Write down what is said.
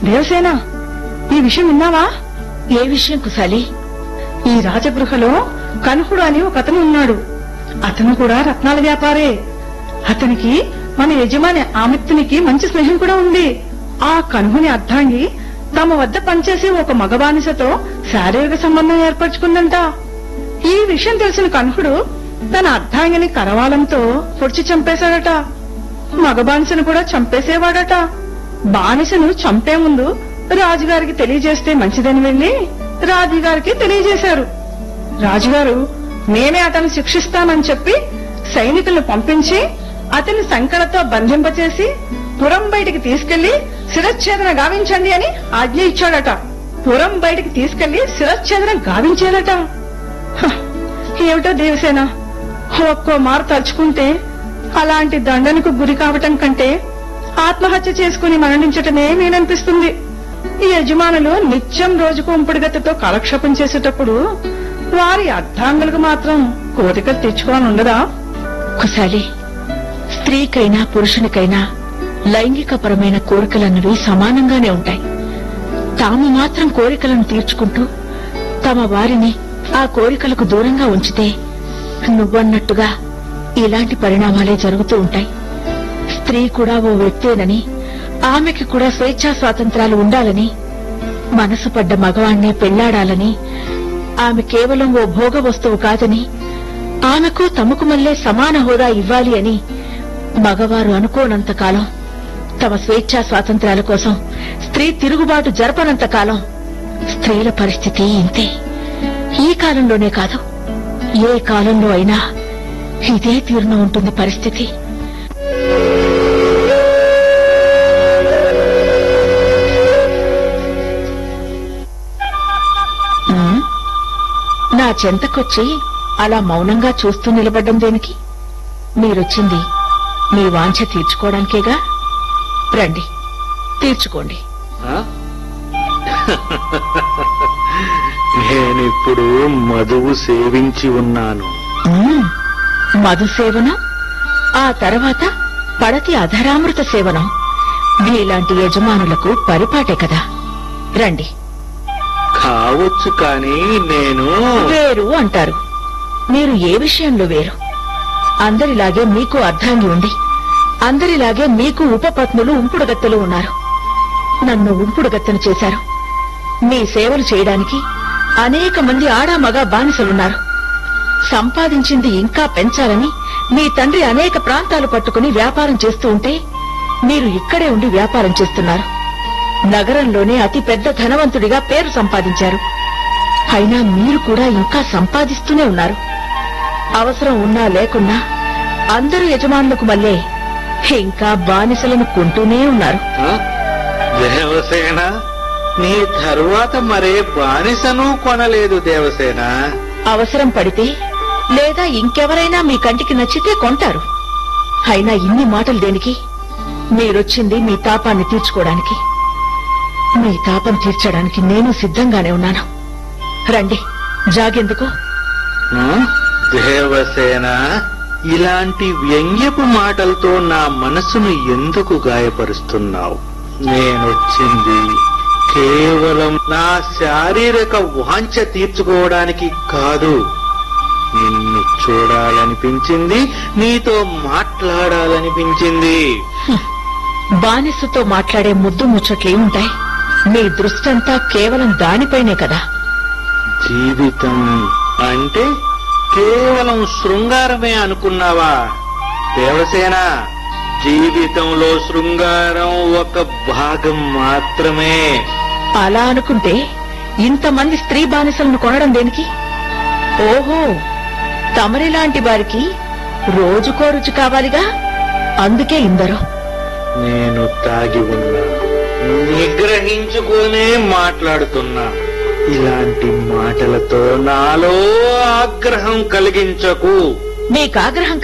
దేవసేన ఈ విషయం విన్నావా ఏ విషయం కుశాలి ఈ రాజగృహలో కనుహుడు అని ఒక అతను ఉన్నాడు అతను కూడా రత్నాల వ్యాపారే అతనికి మన యజమాని ఆమిత్తునికి మంచి స్నేహం కూడా ఉంది ఆ కనుహుని అర్ధాంగి తమ వద్ద పనిచేసే ఒక మగ బానిసతో శారీరక సంబంధం ఏర్పరచుకుందంట ఈ విషయం తెలిసిన కనుహుడు తన అర్ధాంగిని కరవాలంతో పొడిచి చంపేశాడట మగ బానిసను కూడా చంపేసేవాడట బానిసను చంపే ముందు రాజుగారికి తెలియజేస్తే మంచిదని వెళ్లి రాజుగారికి తెలియజేశారు రాజుగారు నేనే అతను శిక్షిస్తానని చెప్పి సైనికులను పంపించి అతని సంకడతో బంధింపచేసి పురం బయటికి తీసుకెళ్లి శిరచ్ఛేదన గావించండి అని ఆజ్ఞ ఇచ్చాడట పురం బయటికి తీసుకెళ్లి శిరచ్ఛేదన గావించాడట హ, ఏమిటో దేవసేన ఒక్కో మారు తలుచుకుంటే అలాంటి దండనకు గురి కావటం కంటే ఆత్మహత్య చేసుకుని మరణించటమే మేననిపిస్తుంది ఈ యజమానులు నిత్యం రోజుకు ఉంపుడుగత్తతో కాలక్షేపం చేసేటప్పుడు వారి అర్ధాంగులకు మాత్రం కోరికలు తెచ్చుకోవాలని ఉండదా కుశాలి స్త్రీకైనా పురుషునికైనా లైంగికపరమైన కోరికలన్నవి సమానంగానే ఉంటాయి తాము మాత్రం కోరికలను తీర్చుకుంటూ తమ వారిని ఆ కోరికలకు దూరంగా ఉంచితే నువ్వన్నట్టుగా ఇలాంటి పరిణామాలే జరుగుతూ ఉంటాయి స్త్రీ కూడా ఓ వ్యక్తేనని ఆమెకి కూడా స్వేచ్ఛా స్వాతంత్రాలు ఉండాలని మనసు పడ్డ మగవాణ్ణే పెళ్లాడాలని ఆమె కేవలం ఓ భోగ వస్తువు కాదని ఆమెకు తమకు మల్లే సమాన హోదా ఇవ్వాలి అని మగవారు అనుకోనంత కాలం తమ స్వేచ్ఛా స్వాతంత్రాల కోసం స్త్రీ తిరుగుబాటు జరపనంత కాలం స్త్రీల పరిస్థితి ఇంతే ఈ కాలంలోనే కాదు ఏ కాలంలో అయినా ఇదే తీరున ఉంటుంది పరిస్థితి ఉమ్, నా చెంతకొచ్చి అలా మౌనంగా చూస్తూ నిలబడ్డం దేనికి మీరొచ్చింది మీ వాంఛ తీర్చుకోవడానికేగా రండి తీర్చుకోండి ఆ? నేనిప్పుడు మధువు సేవించి ఉన్నాను ఉమ్, మధు సేవనం ఆ తర్వాత పడతి అధరామృత సేవనం మీలాంటి యజమానులకు పరిపాటే కదా రండి కావచ్చు కానీ నేను వేరు అంటారు మీరు ఏ విషయంలో వేరు అందరిలాగే మీకు అర్ధాంగి ఉంది అందరిలాగే మీకు ఉపపత్నులు ఉంపుడుగత్తెలు ఉన్నారు నన్ను ఉంపుడుగత్తెను చేశారు మీ సేవలు చేయడానికి అనేక మంది ఆడా మగ బానిసలున్నారు సంపాదించింది ఇంకా పెంచాలని మీ తండ్రి అనేక ప్రాంతాలు పట్టుకుని వ్యాపారం చేస్తూ ఉంటే మీరు ఇక్కడే ఉండి వ్యాపారం చేస్తున్నారు నగరంలోనే అతి పెద్ద ధనవంతుడిగా పేరు సంపాదించారు అయినా మీరు కూడా ఇంకా సంపాదిస్తూనే ఉన్నారు అవసరం ఉన్నా లేకున్నా అందరూ యజమానులకు మళ్ళే ఇంకా బానిసలను కొంటూనే ఉన్నారు ఆ? దేవసేన నీ తరువాత మరే బానిసను కొనలేదు దేవసేన అవసరం పడితే లేదా ఇంకెవరైనా మీ కంటికి నచ్చితే కొంటారు అయినా ఇన్ని మాటలు దేనికి మీరొచ్చింది మీ తాపాన్ని తీర్చుకోవడానికి మీ తాపం తీర్చడానికి నేను సిద్ధంగానే ఉన్నాను రండి జాగెందుకు ఆ? దేవసేన ఇలాంటి వ్యంగ్యపు మాటలతో నా మనసును ఎందుకు గాయపరుస్తున్నావు నేనొచ్చింది కేవలం నా శారీరక వాంఛ తీర్చుకోవడానికి కాదు నిన్ను చూడాలనిపించింది నీతో మాట్లాడాలనిపించింది బానిసతో మాట్లాడే ముద్దు ముచ్చట్లేముంటాయి మీ దృష్టంతా కేవలం దానిపైనే కదా జీవితం అంటే కేవలం శృంగారమే అనుకున్నావా దేవసేన జీవితంలో శృంగారం ఒక భాగం మాత్రమే అలా అనుకుంటే ఇంతమంది స్త్రీ బానిసలను కొనడం దేనికి ఓహో తమరిలాంటి వారికి రోజుకో రుచి కావాలిగా అందుకే ఇందరూ నేను తాగి ఉన్నా నిగ్రహించుకునే మాట్లాడుతున్నా ఇలాంటి మాటలతో నాలో ఆగ్రహం కలిగించకు మీకాగ్రహం